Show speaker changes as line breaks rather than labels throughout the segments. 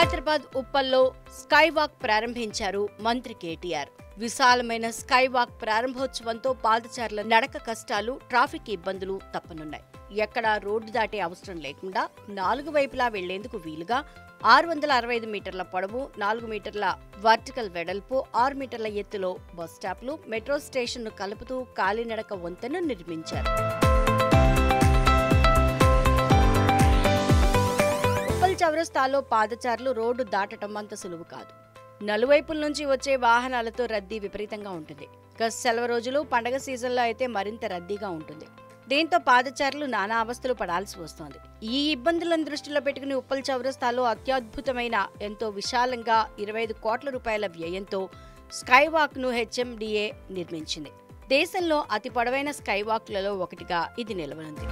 Hyderabad ఉప్పల్లో sky walk ప్రారంభించారు మంత్రి కేటీఆర్ విశాలమైన స్కై వాక్ ప్రారంభోత్సవంతో పాదచారుల నడక కష్టాలు ట్రాఫిక్ ఇబ్బందులు తప్పనున్నాయి ఎక్కడా రోడ్డు దాటే అవసరం లేకుండా నాలుగు వైపులా వెళ్లేందుకు వీలుగా ఆరు వందల అరవై ఐదు మీటర్ల పొడవు నాలుగు మీటర్ల వర్టికల్ వెడల్పు ఆరు మీటర్ల ఎత్తులో బస్ స్టాప్లు మెట్రో స్టేషన్ను కలుపుతూ కాలినడక వంతెన నిర్మించారు ఉప్పల్ చౌరస్తాలో పాదచారులు రోడ్డు దాటడం అంత సులువు కాదు నలువైపుల నుంచి వచ్చే వాహనాలతో రద్దీ విపరీతంగా ఉంటుంది ఇక సెలవు రోజులు పండగ సీజన్లో అయితే మరింత రద్దీగా ఉంటుంది దీంతో పాదచారులు నానా అవస్థలు పడాల్సి వస్తోంది ఈ ఇబ్బందులను దృష్టిలో పెట్టుకుని ఉప్పల్ చౌరస్తాలో అత్యద్భుతమైన ఎంతో విశాలంగా ఇరవై ఐదు కోట్ల రూపాయల వ్యయంతో స్కై వాక్ ను హెచ్ఎండిఏ నిర్మించింది దేశంలో అతి పొడవైన స్కై వాక్లలో ఒకటిగా ఇది నిలవనుంది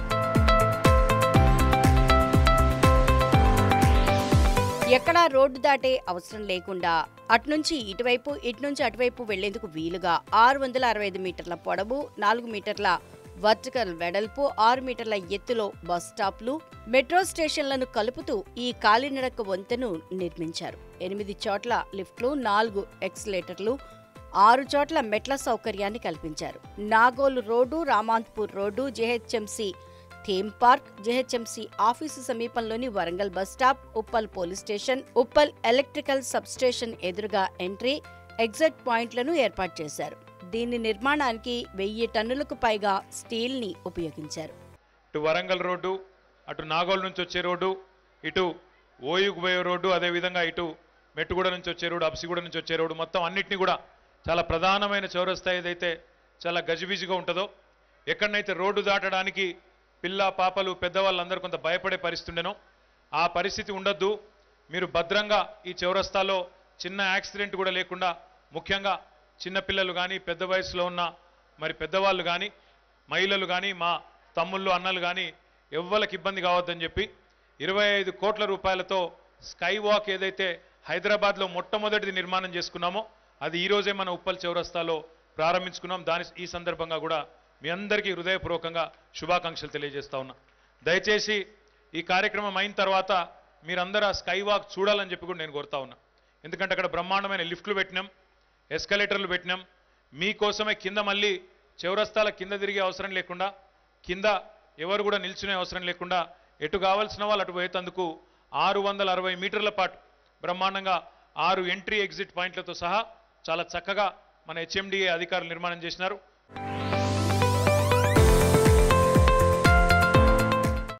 ఎక్కడా రోడ్డు దాటే అవసరం లేకుండా అట్నుంచి ఇటువైపు ఇటునుంచి అటువైపు వెళ్లేందుకు వీలుగా ఆరు వందల అరవై ఐదు మీటర్ల పొడవు నాలుగు మీటర్ల వర్టికల్ వెడల్పు ఆరు మీటర్ల ఎత్తులో బస్ స్టాప్లు మెట్రో స్టేషన్లను కలుపుతూ ఈ కాలినడక వంతెను నిర్మించారు ఎనిమిది చోట్ల లిఫ్ట్లు నాలుగు ఎక్స్లేటర్లు ఆరు చోట్ల మెట్ల సౌకర్యాన్ని కల్పించారు Nagole road Ramanthapur road GHMC theme park GHMC office సమీపంలోని Warangal bus stop Uppal police station Uppal electrical sub station ఎదురుగా ఎంట్రీ ఎగ్జిట్ పాయింట్లను ఏర్పాటు చేశారు దీని నిర్మాణానికి వెయ్యి టన్నులకు పైగా స్టీల్ ని ఉపయోగించారు
ఇటు వరంగల్ రోడ్డు అటు నాగోల్ నుంచి వచ్చే రోడ్డు ఇటు ఓయుకు పోయే రోడ్డు అదేవిధంగా ఇటు మెట్టుగూడ నుంచి వచ్చే రోడ్డు అప్సిగూడ నుంచి వచ్చే రోడ్డు మొత్తం అన్నిటినీ కూడా చాలా ప్రధానమైన చౌరస్తా ఏదైతే చాలా గజిబిజిగా ఉంటుందో ఎక్కడనైతే రోడ్డు దాటడానికి పిల్ల పాపలు పెద్దవాళ్ళందరూ కొంత భయపడే పరిస్థితి ఉండెనో ఆ పరిస్థితి ఉండొద్దు మీరు భద్రంగా ఈ చౌరస్తాలో చిన్న యాక్సిడెంట్ కూడా లేకుండా ముఖ్యంగా చిన్న పిల్లలు కానీ పెద్ద వయసులో ఉన్న మరి పెద్దవాళ్ళు కానీ మహిళలు కానీ మా తమ్ముళ్ళు అన్నలు కానీ ఎవ్వరికి ఇబ్బంది కావద్దని చెప్పి ఇరవై ఐదు కోట్ల రూపాయలతో స్కై వాక్ ఏదైతే హైదరాబాద్లో మొట్టమొదటిది నిర్మాణం చేసుకున్నామో అది ఈ రోజే మన ఉప్పల్ చౌరస్తాలో ప్రారంభించుకున్నాం దాని ఈ సందర్భంగా కూడా మీ అందరికీ హృదయపూర్వకంగా శుభాకాంక్షలు తెలియజేస్తా ఉన్నా దయచేసి ఈ కార్యక్రమం అయిన తర్వాత మీరందరూ ఆ స్కై వాక్ చూడాలని చెప్పి కూడా నేను కోరుతా ఉన్నా ఎందుకంటే అక్కడ బ్రహ్మాండమైన లిఫ్ట్లు పెట్టినాం ఎస్కలేటర్లు పెట్టినాం మీకోసమే కింద మళ్ళీ చౌరస్తాల కింద తిరిగే అవసరం లేకుండా కింద ఎవరు కూడా నిల్చునే అవసరం లేకుండా ఎటు కావాల్సిన వాళ్ళు అటు పోయేందుకు ఆరు వందల అరవై మీటర్ల పాటు బ్రహ్మాండంగా ఆరు ఎంట్రీ ఎగ్జిట్ పాయింట్లతో సహా చాలా చక్కగా మన హెచ్ఎండిఏ అధికారులు నిర్మాణం చేసినారు